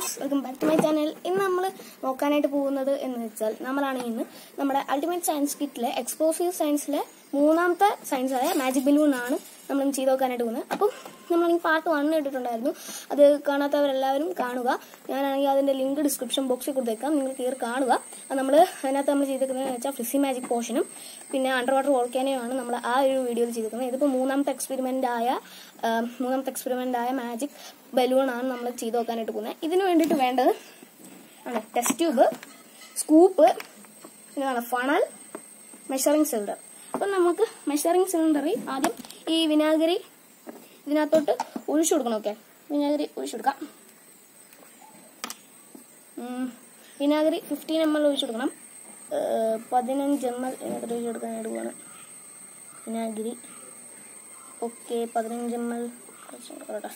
guys welcome back to my channel ഇന്ന് നമ്മൾ നോക്കാനായിട്ട് പോകുന്നത് എന്ന് വെച്ചാൽ നമ്മളാണ് ഇന്ന് നമ്മുടെ അൾട്ടിമേറ്റ് സയൻസ് കിറ്റിലെ എക്സ്പ്ലോസീവ് സയൻസിലെ മൂന്നാമത്തെ സയൻസായ മാജിക് ബലൂൺ ആണ് നമ്മൾ ഇന്ന് ചെയ്ത് നോക്കാനായിട്ട് പോകുന്നത് അപ്പം നമ്മളാണെങ്കിൽ പാർട്ട് വൺ ഇട്ടിട്ടുണ്ടായിരുന്നു അത് കാണാത്തവരെല്ലാവരും കാണുക ഞാനാണെങ്കിൽ അതിന്റെ ലിങ്ക് ഡിസ്ക്രിപ്ഷൻ ബോക്സിൽ കൊടുത്തേക്കാം നിങ്ങൾ കയറി കാണുക അത് നമ്മൾ അതിനകത്ത് നമ്മൾ ചെയ്തേക്കുന്നത് വെച്ചാൽ ഫ്രിസി മാജിക് പോർഷനും പിന്നെ അണ്ടർ വാട്ടർ വോൾക്കാനോ ആണ് നമ്മൾ ആ ഒരു വീഡിയോയിൽ ചെയ്തേക്കുന്നത് ഇതിപ്പോൾ മൂന്നാമത്തെ എക്സ്പെരിമെന്റ് ആയ ആ, മൂന്നാമത്തെ എക്സ്പെരിമെന്റ് ആയ മാജിക് ബലൂൺ ആണ് നമ്മൾ ചെയ്ത് നോക്കാനായിട്ട് പോകുന്നത് ഇതിന് വേണ്ടിയിട്ട് വേണ്ടത് ആണ് ടെസ്റ്റ് ട്യൂബ് സ്കൂപ്പ് പിന്നെ ഫണൽ മെഷറിംഗ് സിലിണ്ടർ അപ്പം നമുക്ക് മെഷറിംഗ് സിലിണ്ടറിൽ ആദ്യം ഈ വിനാഗിരി ഇതിനകത്തോട്ട് ഒഴിച്ചു കൊടുക്കണം ഓക്കെ വിനാഗിരി ഒഴിച്ചു കൊടുക്കാം ഉം, വിനാഗിരി ഫിഫ്റ്റീൻ എം എൽ ഒഴിച്ചു കൊടുക്കണം ഏഹ്, പതിനഞ്ച് എം എൽ ഇതിനകത്തോട്ട് ഒഴിച്ചു കൊടുക്കാനായിട്ട് പോവാണ് വിനാഗിരി ഓക്കെ പതിനഞ്ച് എം എൽ കേട്ടോ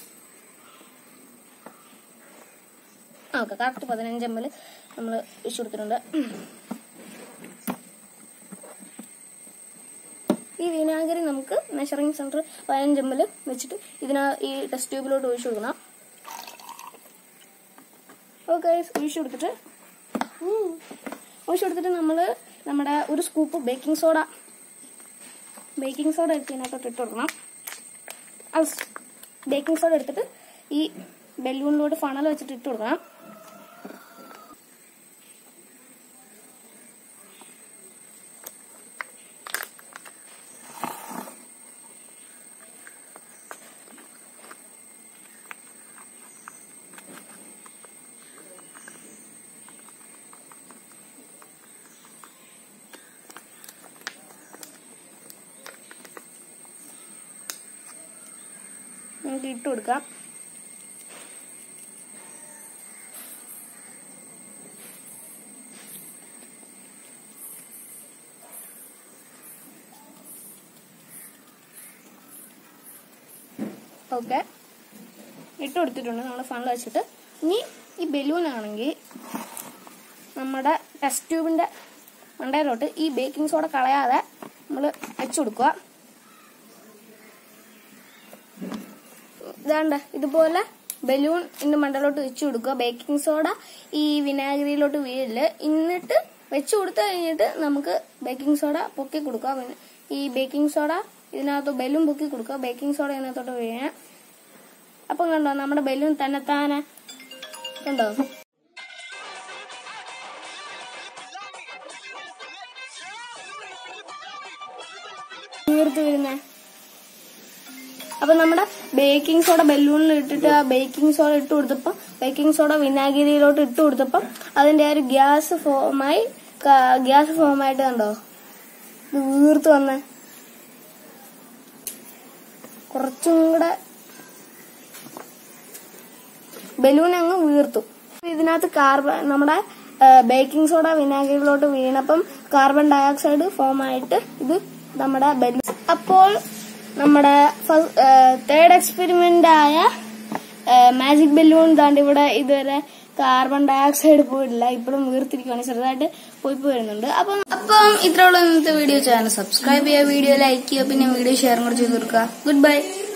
ആ ഓക്കെ കറക്റ്റ് പതിനഞ്ച് എം എൽ നമ്മൾ ഒഴിച്ചു കൊടുത്തിട്ടുണ്ട് ഈ വിനാഗിരി നമുക്ക് മെഷറിംഗ് സെന്റർ പതിനഞ്ച് എം എൽ വെച്ചിട്ട് ഇതിനാ ഈ ടെസ്റ്റ് ട്യൂബിലോട്ട് ഒഴിച്ചു കൊടുക്കണം ഓക്കെ ഒഴിച്ചു കൊടുത്തിട്ട് ഉം, ഒഴിച്ചു കൊടുത്തിട്ട് നമ്മൾ നമ്മുടെ ഒരു scoop baking soda baking soda എടുത്ത് ഇതിനകത്തോട്ട് ഇട്ട് കൊടുക്കണം ബേക്കിംഗ് സോഡ എടുത്തിട്ട് ഈ ബലൂണിലോട്ട് ഫണൽ വെച്ചിട്ട് ഇട്ട് കൊടുക്കണം നമുക്ക് ഇട്ട് കൊടുക്കാം ഓക്കെ ഇട്ട് കൊടുത്തിട്ടുണ്ട് നമ്മൾ ഫണ്ട് വെച്ചിട്ട് ഇനി ഈ ബലൂൺ ആണെങ്കിൽ നമ്മുടെ ടെസ്റ്റ് ട്യൂബിന്റെ മണ്ടയിലോട്ട് ഈ ബേക്കിംഗ് സോഡ കളയാതെ നമ്മൾ വെച്ചു കൊടുക്കുക ഇതാണ്ട് ഇതുപോലെ ബലൂൺ ഇതിന്റെ മണ്ടയിലോട്ട് വെച്ചു കൊടുക്കുക ബേക്കിംഗ് സോഡ ഈ വിനാഗിരിയിലോട്ട് വീഴില്ല എന്നിട്ട് വെച്ചു കൊടുത്തു കഴിഞ്ഞിട്ട് നമുക്ക് ബേക്കിംഗ് സോഡ പൊക്കി കൊടുക്കുക പിന്നെ ഈ ബേക്കിംഗ് സോഡ ഇതിനകത്ത് ബലൂൺ പൊക്കി കൊടുക്കുക ബേക്കിംഗ് സോഡ ഇതിനകത്തോട്ട് വീഴാൻ അപ്പം കണ്ടോ നമ്മുടെ ബലൂൺ തന്നെത്താനെ കണ്ടോ വീർത്ത് വരുന്നേ അപ്പൊ നമ്മുടെ ബേക്കിംഗ് സോഡ ബലൂണിൽ ഇട്ടിട്ട് ആ ബേക്കിംഗ് സോഡ ഇട്ട് കൊടുത്തപ്പോ ബേക്കിംഗ് സോഡ വിനാഗിരിയിലോട്ട് ഇട്ട് കൊടുത്തപ്പോ അതിന്റെ ആ ഒരു ഗ്യാസ് ഫോമായി ഗ്യാസ് ഫോമായിട്ട് കണ്ടോ ഇത് വീർത്ത് വന്നേ കുറച്ചും കൂടെ ബലൂൺ അങ്ങ് വീർത്തു ഇതിനകത്ത് കാർബൺ നമ്മുടെ ബേക്കിംഗ് സോഡ വിനാഗിരിയിലോട്ട് വീണപ്പം കാർബൺ ഡയോക്സൈഡ് ഫോം ആയിട്ട് ഇത് നമ്മുടെ ബലൂൺ അപ്പോൾ നമ്മുടെ തേർഡ് എക്സ്പെരിമെന്റ് ആയ മാജിക് ബലൂൺ താണ്ട് ഇവിടെ ഇതുവരെ കാർബൺ ഡയോക്സൈഡ് പോയിട്ടില്ല ഇപ്പോഴും വീർത്തിരിക്കുവാണ് ചെറുതായിട്ട് പോയി പോയി വരുന്നുണ്ട് അപ്പം അപ്പം ഇത്രയുള്ള ഇന്നത്തെ വീഡിയോ ചാനൽ സബ്സ്ക്രൈബ് ചെയ്യുക വീഡിയോ ലൈക്ക് ചെയ്യുക പിന്നെ വീഡിയോ ഷെയർ കൂടെ ചെയ്ത് കൊടുക്കുക ഗുഡ് ബൈ